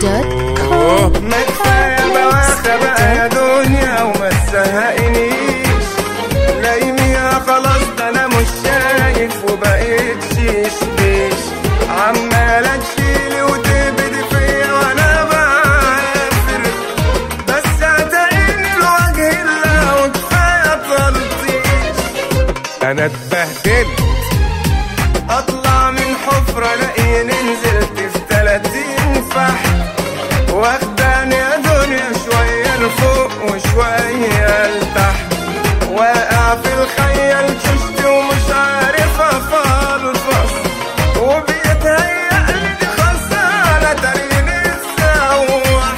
أوه، ما كفاية بواخة بقى يا دنيا وما تزهقنيش لايميها خلاص ده انا مش شايف وبقيت شيش بيش عمالة تشيلي وتبدي فيا وانا بعافر بس هتعيني الوجه الله وكفاية تلطيش انا اتبهدلت اطلع من حفرة الاقيني نزلت في تلاتين فحم واخداني يا دنيا شوية لفوق وشوية لتحت واقع في الخيال ششت ومش عارف افلفص وبيتهيألي دي خسارة تريني السوح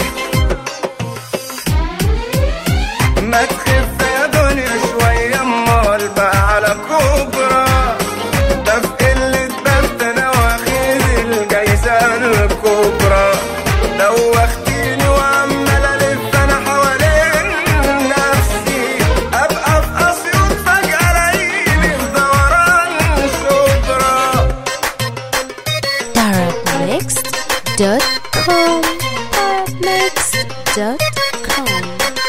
ما تخف يا دنيا شوية امال بقى على كبرى ده في قلة بخت انا واخد الجايزة الكبرى دوختيني وعمال الف انا حوالين نفسي ابقى في اسيوط فجأة الاقيني في دوران شبرا Darabmixed.com Darabmixed.com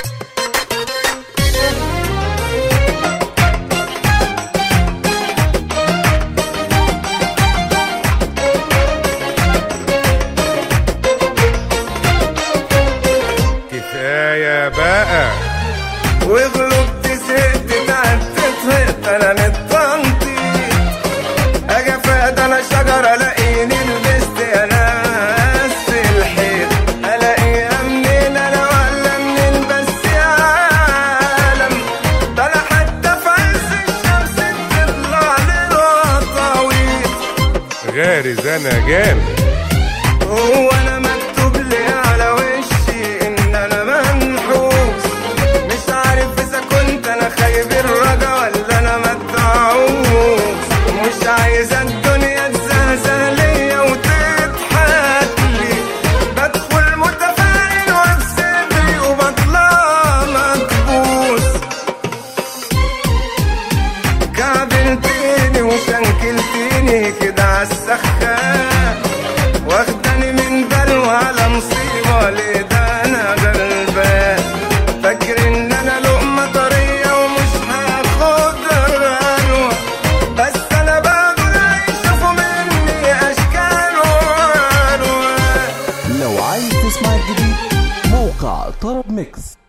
كفاية بقى وغلبت زهقت تعبت طهقت انا متنطيط اجي افاد انا شجرة الاقيني لبست يا ناس الحيط الاقيها منين انا ولا منين بس يا عالم ده انا حتى في عز الشمس بتطلع للوطاويط غارز انا جامد هو انا مكتوب لي على وشي ان انا منحوس مش عارف اذا كنت انا خايب الرجا ولا انا متعوس مش عايز الدنيا تزهزه ليا وتضحك لي بدخل متفائل وبصدري وبطلع مكبوس كعبلتيني وشنكلتيني كده عالسخان واخداني من بلوى على مصيبة ليه ده انا غلبان فاكر ان انا لقمة طرية ومش هاخد الرنوة بس انا بقدر يشوفوا مني اشكال والوان لو عايز تسمع الجديد موقع طرب ميكس